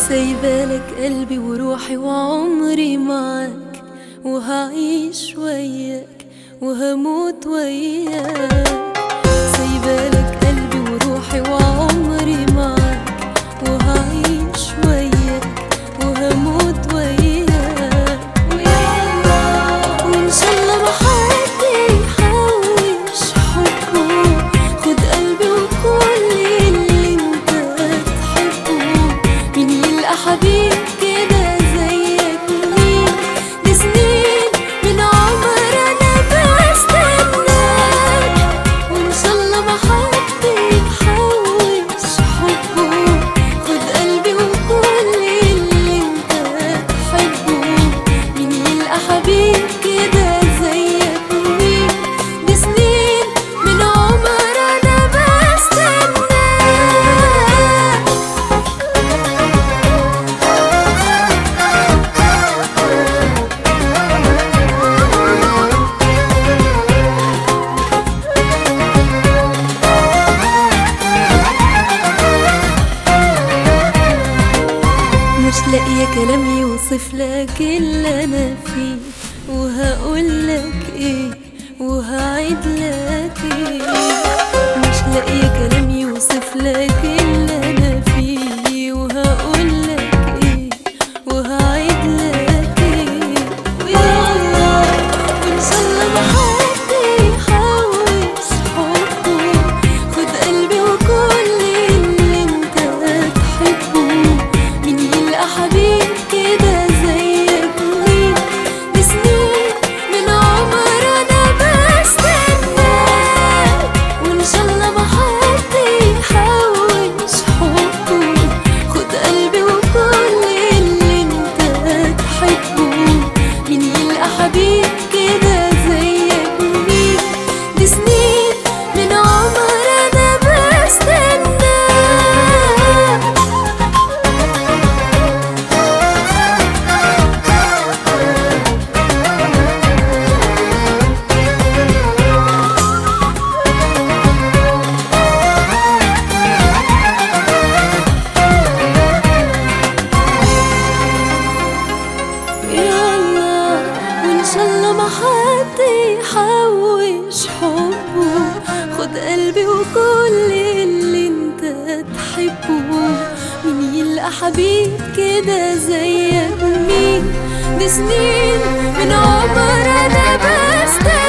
سايبالك قلبي وروحي وعمري معاك وهعيش وياك وهموت وياك سايبالك قلبي وروحي وعمري معاك وهعيش وياك وهموت وياك وإن شاء الله ما حد يحوش حبه خد قلبي وكل اللي انت تحبه مين يلقى حبيب كده زيك مين دي سنين من عمر انا بستناك وان شاء الله ما حد يحوش حبه خد قلبي وكل اللي انت تحبه مين يلقى حبيب كده زيك مين دي سنين من عمر انا بستناك مش لاقية كلام يوصف لك اللي أنا فيه وهقول لك إيه وهعيد لك إيه مش لاقية كلام يوصف لك اللي أنا فيه وهقول لك إيه وهعيد لك إيه ويلا وإن شاء الله ما حد يحوش حبه خد قلبي وكل اللي أنت تحبه مين يلقى حبيب كده زيك مين دي سنين من عمر انا بستناك وان شاء الله ما حد يحوش حبه خد قلبي وكل اللي انت تحبه مين يلقى حبيب كده زيك مين دي سنين من عمر انا بستناك يلا وان شاء الله ما حد يحوش حبه خد قلبي وكل اللي انت تحبه مين يلقى حبيب كده زيك مين دي سنين من عمر انا بستنى